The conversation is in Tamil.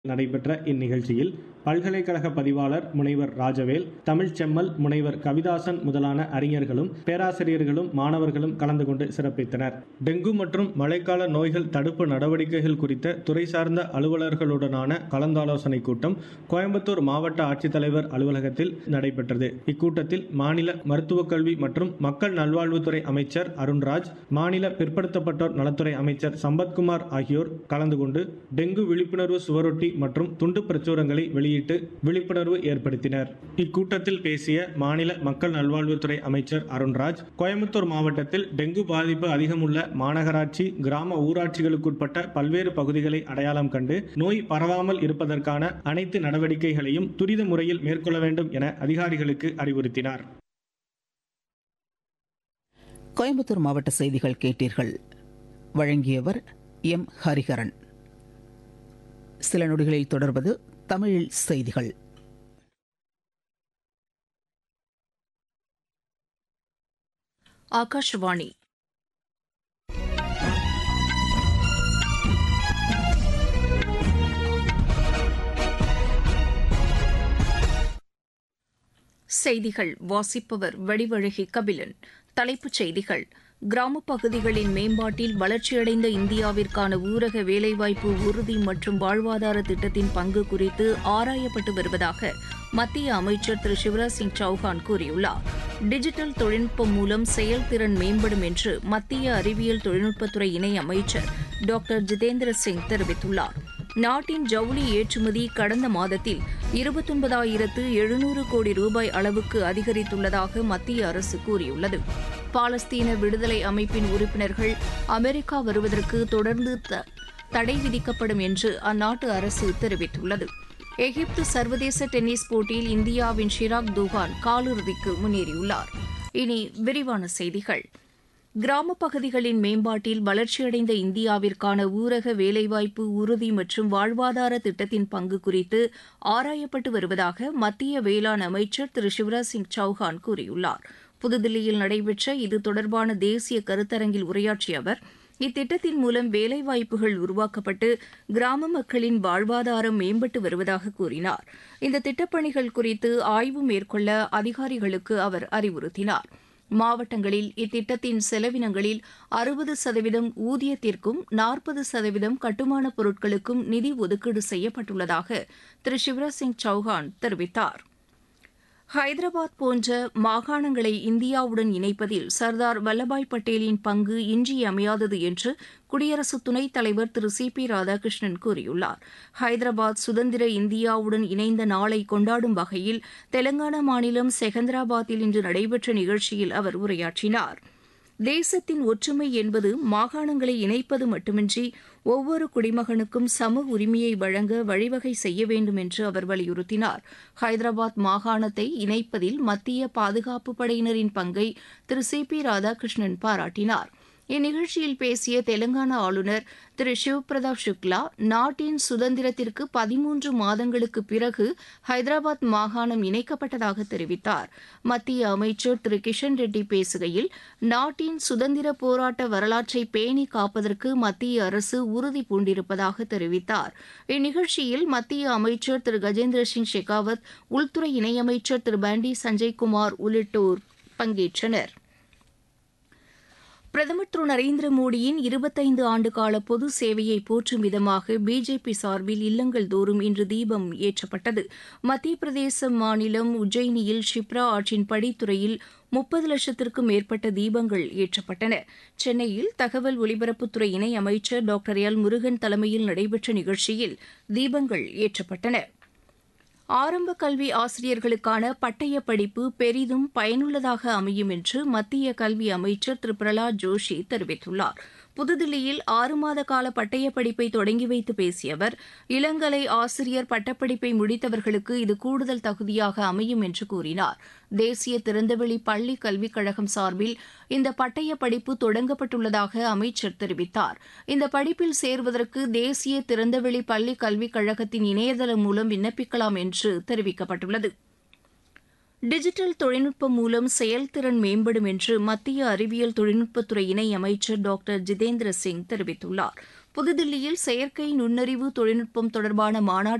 நடைபெற்ற இந்நிகழ்ச்சியில் பல்கலைக்கழக பதிவாளர் முனைவர் ராஜவேல் தமிழ்ச் செம்மல் முனைவர் கவிதாசன் முதலான அறிஞர்களும் பேராசிரியர்களும் மாணவர்களும் கலந்து கொண்டு சிறப்பித்தனர் டெங்கு மற்றும் மழைக்கால நோய்கள் தடுப்பு நடவடிக்கைகள் குறித்த துறை சார்ந்த அலுவலர்களுடனான கலந்தாலோசனை கூட்டம் கோயம்புத்தூர் மாவட்ட ஆட்சித்தலைவர் அலுவலகத்தில் நடைபெற்றது இக்கூட்டத்தில் மாநில மருத்துவக் கல்வி மற்றும் மக்கள் நல்வாழ்வுத்துறை அமைச்சர் அருண்ராஜ் மாநில பிற்படுத்தப்பட்டோர் நலத்துறை அமைச்சர் சம்பத்குமார் ஆகியோர் கலந்து கொண்டு டெங்கு விழிப்புணர்வு சுவரொட்டி மற்றும் துண்டு பிரச்சுரங்களை வெளியிட்டு விழிப்புணர்வு ஏற்படுத்தினர் இக்கூட்டத்தில் பேசிய மாநில மக்கள் நல்வாழ்வுத்துறை அமைச்சர் அருண்ராஜ் கோயம்புத்தூர் மாவட்டத்தில் டெங்கு பாதிப்பு அதிகமுள்ள மாநகராட்சி கிராம ஊராட்சிகளுக்குட்பட்ட பல்வேறு பகுதிகளை அடையாளம் கண்டு நோய் பரவாமல் இருப்பதற்கான அனைத்து நடவடிக்கைகளையும் துரித முறையில் மேற்கொள்ள வேண்டும் என அதிகாரிகளுக்கு அறிவுறுத்தினார் கோயம்புத்தூர் மாவட்ட செய்திகள் கேட்டீர்கள் வழங்கியவர் எம் ஹரிஹரன் சில நொடிகளில் தொடர்வது தமிழில் செய்திகள் ಆಕಾಶವಾಣಿ செய்திகள் வாசிப்பவர் வடிவழகி கபிலன் தலைப்புச் செய்திகள் கிராமப் பகுதிகளின் மேம்பாட்டில் வளர்ச்சியடைந்த இந்தியாவிற்கான ஊரக வேலைவாய்ப்பு உறுதி மற்றும் வாழ்வாதார திட்டத்தின் பங்கு குறித்து ஆராயப்பட்டு வருவதாக மத்திய அமைச்சர் திரு சிவராஜ் சிங் சௌஹான் கூறியுள்ளார் டிஜிட்டல் தொழில்நுட்பம் மூலம் செயல்திறன் மேம்படும் என்று மத்திய அறிவியல் தொழில்நுட்பத்துறை இணை அமைச்சர் டாக்டர் ஜிதேந்திர சிங் தெரிவித்துள்ளார் நாட்டின் ஜவுளி ஏற்றுமதி கடந்த மாதத்தில் இருபத்தொன்பதாயிரத்து எழுநூறு கோடி ரூபாய் அளவுக்கு அதிகரித்துள்ளதாக மத்திய அரசு கூறியுள்ளது பாலஸ்தீன விடுதலை அமைப்பின் உறுப்பினர்கள் அமெரிக்கா வருவதற்கு தொடர்ந்து தடை விதிக்கப்படும் என்று அந்நாட்டு அரசு தெரிவித்துள்ளது எகிப்து சர்வதேச டென்னிஸ் போட்டியில் இந்தியாவின் ஷிராக் துகான் காலிறுதிக்கு முன்னேறியுள்ளார் இனி விரிவான செய்திகள் கிராமப் பகுதிகளின் மேம்பாட்டில் வளர்ச்சியடைந்த இந்தியாவிற்கான ஊரக வேலைவாய்ப்பு உறுதி மற்றும் வாழ்வாதார திட்டத்தின் பங்கு குறித்து ஆராயப்பட்டு வருவதாக மத்திய வேளாண் அமைச்சர் திரு சிவராஜ் சிங் சௌஹான் கூறியுள்ளார் புதுதில்லியில் நடைபெற்ற இது தொடர்பான தேசிய கருத்தரங்கில் உரையாற்றிய அவர் இத்திட்டத்தின் மூலம் வேலைவாய்ப்புகள் உருவாக்கப்பட்டு கிராம மக்களின் வாழ்வாதாரம் மேம்பட்டு வருவதாக கூறினார் இந்த திட்டப்பணிகள் குறித்து ஆய்வு மேற்கொள்ள அதிகாரிகளுக்கு அவர் அறிவுறுத்தினார் மாவட்டங்களில் இத்திட்டத்தின் செலவினங்களில் அறுபது சதவீதம் ஊதியத்திற்கும் நாற்பது சதவீதம் கட்டுமானப் பொருட்களுக்கும் நிதி ஒதுக்கீடு செய்யப்பட்டுள்ளதாக திரு சிவராஜ் சிங் சௌஹான் தெரிவித்தார் ஹைதராபாத் போன்ற மாகாணங்களை இந்தியாவுடன் இணைப்பதில் சர்தார் வல்லபாய் பட்டேலின் பங்கு இன்றியமையாதது என்று குடியரசு துணைத் தலைவர் திரு சி பி ராதாகிருஷ்ணன் கூறியுள்ளார் ஹைதராபாத் சுதந்திர இந்தியாவுடன் இணைந்த நாளை கொண்டாடும் வகையில் தெலங்கானா மாநிலம் செகந்திராபாத்தில் இன்று நடைபெற்ற நிகழ்ச்சியில் அவர் உரையாற்றினார் தேசத்தின் ஒற்றுமை என்பது மாகாணங்களை இணைப்பது மட்டுமின்றி ஒவ்வொரு குடிமகனுக்கும் சம உரிமையை வழங்க வழிவகை செய்ய வேண்டும் என்று அவர் வலியுறுத்தினார் ஹைதராபாத் மாகாணத்தை இணைப்பதில் மத்திய பாதுகாப்பு படையினரின் பங்கை திரு சி பி ராதாகிருஷ்ணன் பாராட்டினார் இந்நிகழ்ச்சியில் பேசிய தெலங்கானா ஆளுநர் திரு சிவபிரதாப் சுக்லா நாட்டின் சுதந்திரத்திற்கு பதிமூன்று மாதங்களுக்கு பிறகு ஹைதராபாத் மாகாணம் இணைக்கப்பட்டதாக தெரிவித்தார் மத்திய அமைச்சர் திரு கிஷன் ரெட்டி பேசுகையில் நாட்டின் சுதந்திர போராட்ட வரலாற்றை பேணி காப்பதற்கு மத்திய அரசு உறுதி பூண்டிருப்பதாக தெரிவித்தார் இந்நிகழ்ச்சியில் மத்திய அமைச்சர் திரு கஜேந்திர சிங் ஷெகாவத் உள்துறை இணையமைச்சர் திரு பாண்டி சஞ்சய்குமார் உள்ளிட்டோர் பங்கேற்றனர் பிரதமர் திரு நரேந்திர மோடியின் இருபத்தைந்து ஆண்டுகால பொது சேவையை போற்றும் விதமாக பிஜேபி சார்பில் இல்லங்கள் தோறும் இன்று தீபம் ஏற்றப்பட்டது மத்திய பிரதேச மாநிலம் உஜ்ஜயினியில் ஷிப்ரா ஆற்றின் படித்துறையில் முப்பது லட்சத்திற்கும் மேற்பட்ட தீபங்கள் ஏற்றப்பட்டன சென்னையில் தகவல் ஒலிபரப்புத்துறை இணை அமைச்சர் டாக்டர் எல் முருகன் தலைமையில் நடைபெற்ற நிகழ்ச்சியில் தீபங்கள் ஏற்றப்பட்டன ஆரம்ப கல்வி ஆசிரியர்களுக்கான பட்டய படிப்பு பெரிதும் பயனுள்ளதாக அமையும் என்று மத்திய கல்வி அமைச்சர் திரு பிரகலாத் ஜோஷி தெரிவித்துள்ளார் புதுதில்லியில் ஆறு மாத கால பட்டய படிப்பை தொடங்கி வைத்து பேசிய அவர் இளங்கலை ஆசிரியர் பட்டப்படிப்பை முடித்தவர்களுக்கு இது கூடுதல் தகுதியாக அமையும் என்று கூறினார் தேசிய திறந்தவெளி பள்ளி கல்விக் கழகம் சார்பில் இந்த பட்டய படிப்பு தொடங்கப்பட்டுள்ளதாக அமைச்சர் தெரிவித்தார் இந்த படிப்பில் சேர்வதற்கு தேசிய திறந்தவெளி பள்ளி கல்விக் கழகத்தின் இணையதளம் மூலம் விண்ணப்பிக்கலாம் என்று தெரிவிக்கப்பட்டுள்ளது டிஜிட்டல் தொழில்நுட்பம் மூலம் செயல்திறன் மேம்படும் என்று மத்திய அறிவியல் தொழில்நுட்பத்துறை இணை அமைச்சர் டாக்டர் ஜிதேந்திர சிங் தெரிவித்துள்ளார் புதுதில்லியில் செயற்கை நுண்ணறிவு தொழில்நுட்பம் தொடர்பான மாநாட்டு